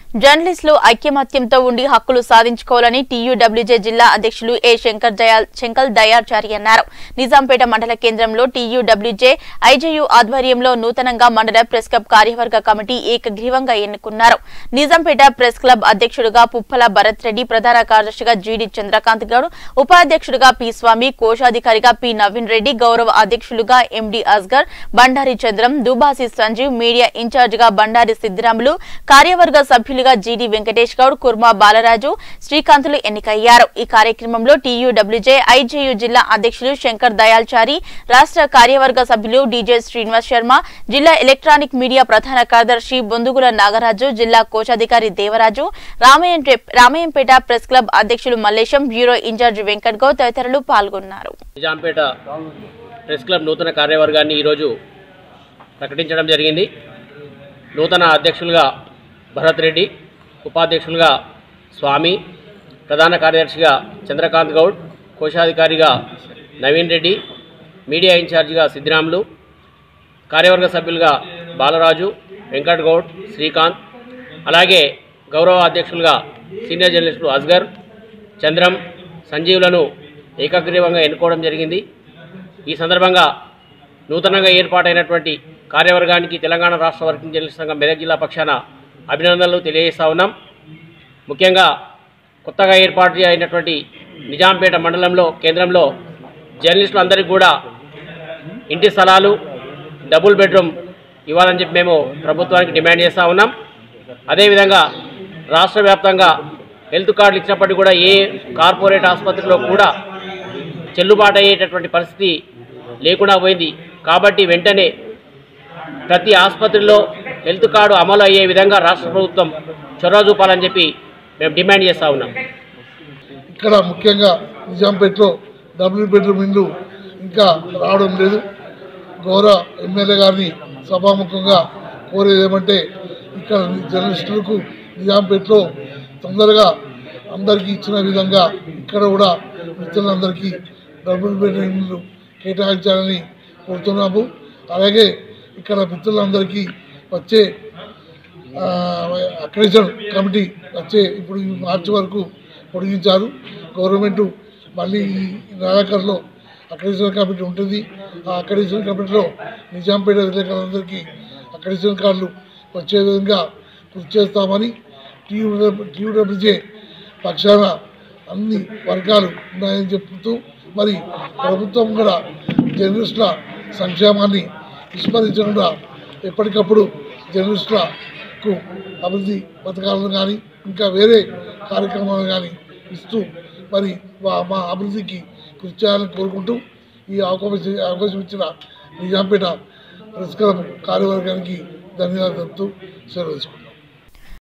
జర్నలిస్టులు ఐక్యమత్యంతో ఉండి హక్కులు సాధించుకోవాలని టీయూడబ్ల్యూజే జిల్లా అధ్యక్షులు ఏ శంకర్ దయాల్ శంకల్ దయాచారి అన్నారు నిజాంపేట మండల కేంద్రంలో టీయూడబ్ల్యూజే ఐజేయు ఆధ్వర్యంలో నూతనంగా మండల ప్రెస్ క్లబ్ కార్యవర్గ కమిటీ ఏకగ్రీవంగా ఎన్నుకున్నారు నిజాంపేట ప్రెస్ క్లబ్ అధ్యక్షుడుగా పుప్పల భరత్ రెడ్డి ప్రధాన కార్యదర్శిగా జీడి చంద్రకాంత్ గౌడ్ ఉపాధ్యక్షుడుగా పి స్వామి కోశాధికారిగా పి నవీన్ రెడ్డి గౌరవ అధ్యక్షులుగా ఎండి అస్గర్ బండారి చంద్రం దుబాసి సంజీవ్ మీడియా ఇన్ఛార్జిగా బండారి సిద్దిరాములు కార్యవర్గ సభ్యులుగా జీడి వెంకటేష్ గౌడ్ కుర్మా బాలరాజు శ్రీకాంతులు ఎన్నికయ్యారు ఈ కార్యక్రమంలో టీయూడబ్ల్యూజే ఐజేయు జిల్లా అధ్యక్షులు శంకర్ దయాల్చారి రాష్ట్ర కార్యవర్గ సభ్యులు డీజే శ్రీనివాస్ శర్మ జిల్లా ఎలక్ట్రానిక్ మీడియా ప్రధాన కార్యదర్శి బొందుగుల నాగరాజు జిల్లా కోశాధికారి దేవరాజు రామయ్య రామయ్యంపేట ప్రెస్ క్లబ్ అధ్యక్షులు మల్లేశం బ్యూరో ఇన్ఛార్జి వెంకట్ గౌడ్ తదితరులు పాల్గొన్నారు నిజాంపేట ప్రెస్ క్లబ్ నూతన కార్యవర్గాన్ని ఈరోజు ప్రకటించడం జరిగింది నూతన అధ్యక్షులుగా భరత్ రెడ్డి ఉపాధ్యక్షులుగా స్వామి ప్రధాన కార్యదర్శిగా చంద్రకాంత్ గౌడ్ కోశాధికారిగా నవీన్ రెడ్డి మీడియా ఇన్ఛార్జిగా సిద్ధిరాములు కార్యవర్గ సభ్యులుగా బాలరాజు వెంకట్ గౌడ్ శ్రీకాంత్ అలాగే గౌరవ అధ్యక్షులుగా సీనియర్ జర్నలిస్టులు అస్గర్ చంద్రం సంజీవులను ఏకగ్రీవంగా ఎన్నుకోవడం జరిగింది ఈ సందర్భంగా నూతనంగా ఏర్పాటైనటువంటి కార్యవర్గానికి తెలంగాణ రాష్ట్ర వర్కింగ్ జర్నలిస్ట్ సంఘం మెదక్ జిల్లా పక్షాన అభినందనలు తెలియజేస్తా ఉన్నాం ముఖ్యంగా కొత్తగా ఏర్పాటు అయినటువంటి నిజాంపేట మండలంలో కేంద్రంలో జర్నలిస్టులందరికీ కూడా ఇంటి స్థలాలు డబుల్ బెడ్రూమ్ ఇవ్వాలని చెప్పి మేము ప్రభుత్వానికి డిమాండ్ చేస్తూ ఉన్నాం అదేవిధంగా రాష్ట్ర వ్యాప్తంగా హెల్త్ కార్డులు ఇచ్చినప్పటికీ కూడా ఏ కార్పొరేట్ ఆసుపత్రిలో కూడా చెల్లుబాటు అయ్యేటటువంటి పరిస్థితి లేకుండా పోయింది కాబట్టి వెంటనే ప్రతి ఆసుపత్రిలో హెల్త్ కార్డు అమలు అయ్యే విధంగా రాష్ట్ర ప్రభుత్వం చొరవ చూపాలని చెప్పి మేము డిమాండ్ చేస్తూ ఉన్నాం ఇక్కడ ముఖ్యంగా నిజాంపేటలో డబుల్ బెడ్రూమ్ ఇల్లు ఇంకా రావడం లేదు గౌరవ ఎమ్మెల్యే గారిని సభాముఖంగా కోరేది ఏమంటే ఇక్కడ జర్నలిస్టులకు నిజాంపేటలో తొందరగా అందరికీ ఇచ్చిన విధంగా ఇక్కడ కూడా మిత్రులందరికీ డబుల్ బెడ్రూమ్ ఇల్లు కేటాయించాలని కోరుతున్నాము అలాగే ఇక్కడ మిత్రులందరికీ వచ్చే అక్రిడిషన్ కమిటీ వచ్చే ఇప్పుడు ఈ మార్చి వరకు పొడిగించారు గవర్నమెంట్ మళ్ళీ ఈ నెలాఖరులో అక్రిడిషన్ కమిటీ ఉంటుంది ఆ అక్రిడిషన్ కమిటీలో నిజాంపేట విలేకరులందరికీ అక్రిడిషన్ కార్డులు వచ్చే విధంగా కృషి చేస్తామని టీయూడబ్ల్యూ టీయూడబ్ల్యూజే పక్షాన అన్ని వర్గాలు ఉన్నాయని చెప్తూ మరి ప్రభుత్వం కూడా జర్నలిస్టుల సంక్షేమాన్ని విస్మరించకుండా ఎప్పటికప్పుడు జర్నలిస్టులకు అభివృద్ధి పథకాలను కానీ ఇంకా వేరే కార్యక్రమాలు కానీ ఇస్తూ మరి వా- మా అభివృద్ధికి కృషి చేయాలని కోరుకుంటూ ఈ అవకాశం అవకాశం ఇచ్చిన నిజాంపేట ప్రెస్ క్లబ్ కార్యవర్గానికి ధన్యవాదాలు చెప్తూ సెలవు తీసుకుంటాం